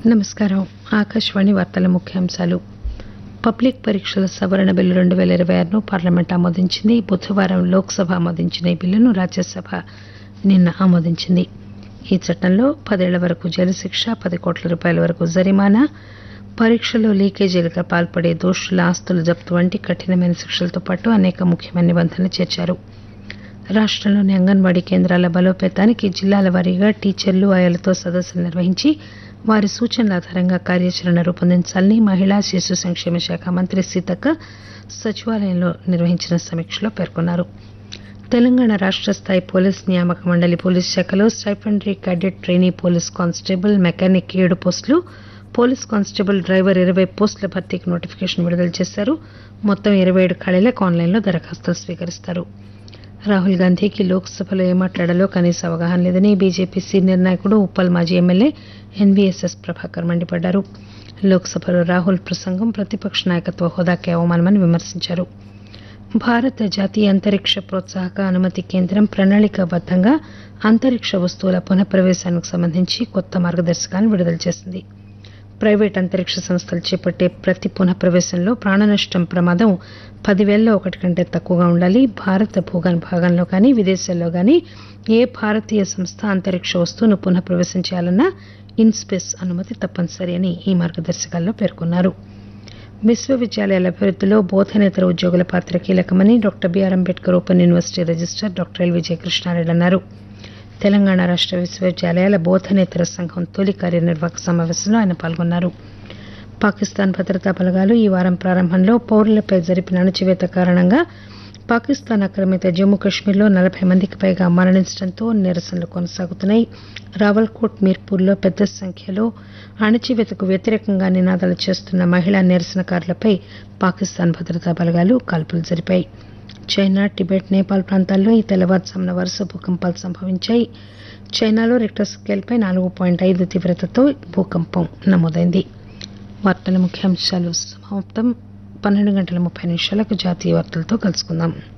నమస్కారం ఆకాశవాణి వార్తల ముఖ్యాంశాలు పబ్లిక్ పరీక్షల సవరణ బిల్లు రెండు పేల ఇరవై ఆరును పార్లమెంట్ ఆమోదించింది బుధవారం లోక్సభ ఆమోదించిన ఈ బిల్లును రాజ్యసభ నిన్న ఆమోదించింది ఈ చట్టంలో పదేళ్ల వరకు జైలు శిక్ష పది కోట్ల రూపాయల వరకు జరిమానా పరీక్షలో లీకేజీలుగా పాల్పడే దోషుల ఆస్తుల జప్తు వంటి కఠినమైన శిక్షలతో పాటు అనేక ముఖ్యమైన నిబంధనలు చేర్చారు రాష్టంలోని అంగన్వాడీ కేంద్రాల బలోపేతానికి జిల్లాల వారీగా టీచర్లు ఆయాలతో సదస్సులు నిర్వహించి వారి సూచనల ఆధారంగా కార్యాచరణ రూపొందించాలని మహిళా శిశు సంక్షేమ శాఖ మంత్రి సీతక్క సచివాలయంలో నిర్వహించిన సమీక్షలో పేర్కొన్నారు తెలంగాణ రాష్ట స్థాయి పోలీస్ నియామక మండలి పోలీస్ శాఖలో stipendiary cadet trainee police constable mechanic ఏడు పోస్టులు పోలీస్ కానిస్టేబుల్ డ్రైవర్ ఇరవై పోస్టుల భర్తీకి నోటిఫికేషన్ విడుదల చేశారు మొత్తం ఇరవై ఏడు ఖాళీలకు ఆన్లైన్లో దరఖాస్తులు స్వీకరిస్తారు రాహుల్ గాంధీకి లోక్సభలో ఏం మాట్లాడాలో కనీస అవగాహన లేదని బీజేపీ సీనియర్ నాయకుడు ఉప్పల్ మాజీ ఎమ్మెల్యే ఎన్వీఎస్ఎస్ ప్రభాకర్ మండిపడ్డారు లోక్సభలో రాహుల్ ప్రసంగం ప్రతిపక్ష నాయకత్వ హోదాకే అవమానమని విమర్శించారు భారత జాతీయ అంతరిక్ష ప్రోత్సాహక అనుమతి కేంద్రం ప్రణాళికాబద్దంగా అంతరిక్ష వస్తువుల పునఃప్రవేశానికి సంబంధించి కొత్త మార్గదర్శకాలను విడుదల చేసింది ప్రైవేట్ అంతరిక్ష సంస్థలు చేపట్టే ప్రతి పునఃప్రవేశంలో ప్రాణనష్టం ప్రమాదం పదివేలలో ఒకటి కంటే తక్కువగా ఉండాలి భారత భూగన్ భాగంలో కానీ విదేశాల్లో కానీ ఏ భారతీయ సంస్థ అంతరిక్ష వస్తువును పునఃప్రవేశం చేయాలన్నా ఇన్స్పేస్ అనుమతి తప్పనిసరి అని ఈ మార్గదర్శకాల్లో పేర్కొన్నారు విశ్వవిద్యాలయాల అభివృద్దిలో బోధనేతర ఉద్యోగుల పాత్ర కీలకమని doctor BR Ambedkar open university registrar doctor L Vijayakrishnareddy అన్నారు తెలంగాణ రాష్ట విశ్వవిద్యాలయాల బోధనేతర సంఘం తొలి కార్యనిర్వాహక సమావేశంలో ఆయన పాల్గొన్నారు పాకిస్తాన్ భద్రతా బలగాలు ఈ వారం ప్రారంభంలో పౌరులపై జరిపిన అణచివేత కారణంగా పాకిస్తాన్ ఆక్రమిత జమ్మూ కశ్మీర్లో నలభై మందికి పైగా మరణించడంతో నిరసనలు కొనసాగుతున్నాయి రావల్కోట్ మీర్పూర్లో పెద్ద సంఖ్యలో అణచివేతకు వ్యతిరేకంగా నినాదాలు చేస్తున్న మహిళా నిరసనకారులపై పాకిస్తాన్ భద్రతా బలగాలు కాల్పులు జరిపాయి చైనా టిబెట్ నేపాల్ ప్రాంతాల్లో ఈ తెల్లవారుజామున వరుస భూకంపాలు సంభవించాయి చైనాలో రిక్టర్ స్కేల్పై నాలుగు పాయింట్ ఐదు తీవ్రతతో భూకంపం నమోదైంది వార్తల ముఖ్యాంశాలు సమాప్తం పన్నెండు గంటల ముప్పై నిమిషాలకు జాతీయ వార్తలతో కలుసుకుందాం